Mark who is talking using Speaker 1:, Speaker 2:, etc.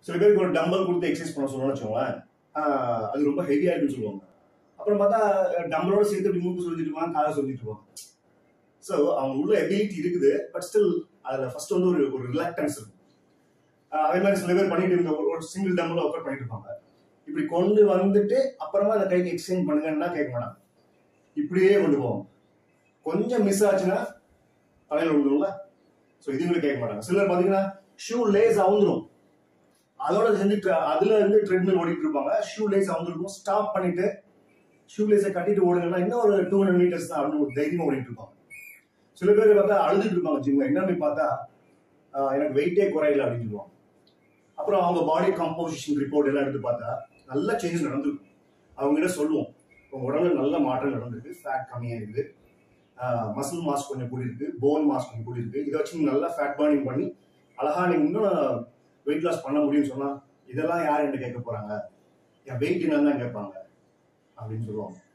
Speaker 1: சில பேருக்கு ஒரு டம்பல் கொடுத்து எக்ஸசைஸ் பண்ண சொல்லணும்னு வச்சுக்கோங்களேன் ஆஹ் அது ரொம்ப ஹெவியா இருக்குன்னு சொல்லுவாங்க அப்புறம் பார்த்தா டம்பலோட சேர்த்து இப்படி மூக்கு சொல்லிட்டு இருப்பாங்க காலை சொல்லிட்டு இருப்பாங்க ஸோ அவங்க உள்ள எபிலிட்டி இருக்குது பட் ஸ்டில் அதில் ஃபர்ஸ்ட் வந்து ஒரு ஒரு ரிலாக்டன்ஸ் இருக்கும் ஆஹ் அதே மாதிரி சில பேர் பண்ணிட்டு இருந்த ஒரு- ஒரு சிங்கிள் டம்பிள் ஒர்க் அவுட் பண்ணிட்டு இருப்பாங்க இப்படி கொண்டு வந்துட்டு அப்புறமா அந்த கைக்கு எக்ஸ்சேஞ்ச் பண்ணுங்கன்னா கேட்க மாட்டாங்க இப்படியே கொண்டு போவோம் கொஞ்சம் மிஸ் ஆச்சுன்னா தலையில விழுந்துரும்ல ஸோ இதுங்களை கேட்க மாட்டாங்க சிலர் பார்த்தீங்கன்னா ஷூ லேஸ் அவுந்துரும் அதோட செஞ்சு tra- அதுல இருந்து ட்ரெட்மில் ஓடிட்டு இருப்பாங்க ஷூ லேஸ் அவுந்துருக்கும் ஸ்டாப் பண்ணிட்டு ஷூ லேஸை கட்டிட்டு ஓடுங்கன்னா இன்னும் ஒரு டூ ஹண்ட்ரட் மீட்டர்ஸ் தான் அப்படின்னு ஒரு தைரியமா ஓடிட்டு இருப்பாங்க சில பேர் பார்த்தா அழுதுட்டு இருப்பாங்க ஜிம்ல என்னன்னு பார்த்தா ஆஹ் எனக்கு வெயிட்டே குறையல அப்படின்னு சொல்லுவாங்க அப்புறம் அவங்க பாடி கம்போசிஷன் ரிப்போர்ட் எல்லாம் எடுத்து பார்த்தா நல்ல சேஞ்ச் நடந்திருக்கும் அவங்க கிட்ட சொல்லுவோம் உங்க உடம்புல நல்ல மாற்றம் நடந்திருக்கு ஃபேட் கம்மியா இருக்குது மசில் மாஸ் கொஞ்சம் கூடியிருக்கு போன் மாஸ் கொஞ்சம் கூடியிருக்கு இதை வச்சு நீங்க நல்லா ஃபேட் பர்னிங் பண்ணி அழகா நீங்க இன்னும் வெயிட் லாஸ் பண்ண முடியும்னு சொன்னா இதெல்லாம் யார் என்ன கேட்க போறாங்க என் வெயிட் என்னன்னு தான் கேட்பாங்க அப்படின்னு சொல்லுவாங்க